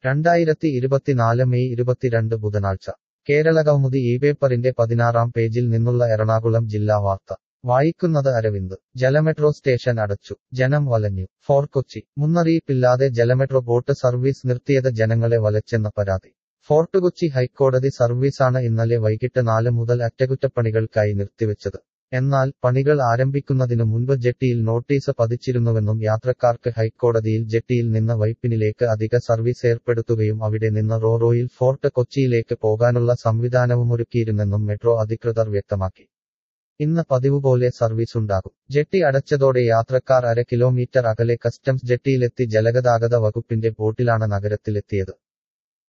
രണ്ടായിരത്തി ഇരുപത്തിനാല് മെയ് ഇരുപത്തിരണ്ട് ബുധനാഴ്ച കേരള കൗമുദി ഈ പേപ്പറിന്റെ പതിനാറാം പേജിൽ നിന്നുള്ള എറണാകുളം ജില്ലാ വാർത്ത വായിക്കുന്നത് അരവിന്ദ് ജലമെട്രോ സ്റ്റേഷൻ അടച്ചു ജനം വലഞ്ഞു ഫോർ കൊച്ചി മുന്നറിയിപ്പില്ലാതെ ജലമെട്രോ ബോട്ട് സർവീസ് നിർത്തിയത് ജനങ്ങളെ വലച്ചെന്ന പരാതി ഫോർട്ട് കൊച്ചി ഹൈക്കോടതി സർവീസാണ് ഇന്നലെ വൈകിട്ട് നാല് മുതൽ അറ്റകുറ്റപ്പണികൾക്കായി നിർത്തിവെച്ചത് എന്നാൽ പണികൾ ആരംഭിക്കുന്നതിനു മുൻപ് ജെട്ടിയിൽ നോട്ടീസ് പതിച്ചിരുന്നുവെന്നും യാത്രക്കാർക്ക് ഹൈക്കോടതിയിൽ ജെട്ടിയിൽ നിന്ന് വൈപ്പിനിലേക്ക് അധിക സർവീസ് ഏർപ്പെടുത്തുകയും അവിടെ നിന്ന് റോറോയിൽ ഫോർട്ട് കൊച്ചിയിലേക്ക് പോകാനുള്ള സംവിധാനവുമൊരുക്കിയിരുന്നെന്നും മെട്രോ അധികൃതർ വ്യക്തമാക്കി ഇന്ന് പതിവ് പോലെ സർവീസ് ഉണ്ടാകും ജെട്ടി അടച്ചതോടെ യാത്രക്കാർ അര കിലോമീറ്റർ അകലെ കസ്റ്റംസ് ജെട്ടിയിലെത്തി ജലഗതാഗത വകുപ്പിന്റെ ബോട്ടിലാണ് നഗരത്തിലെത്തിയത്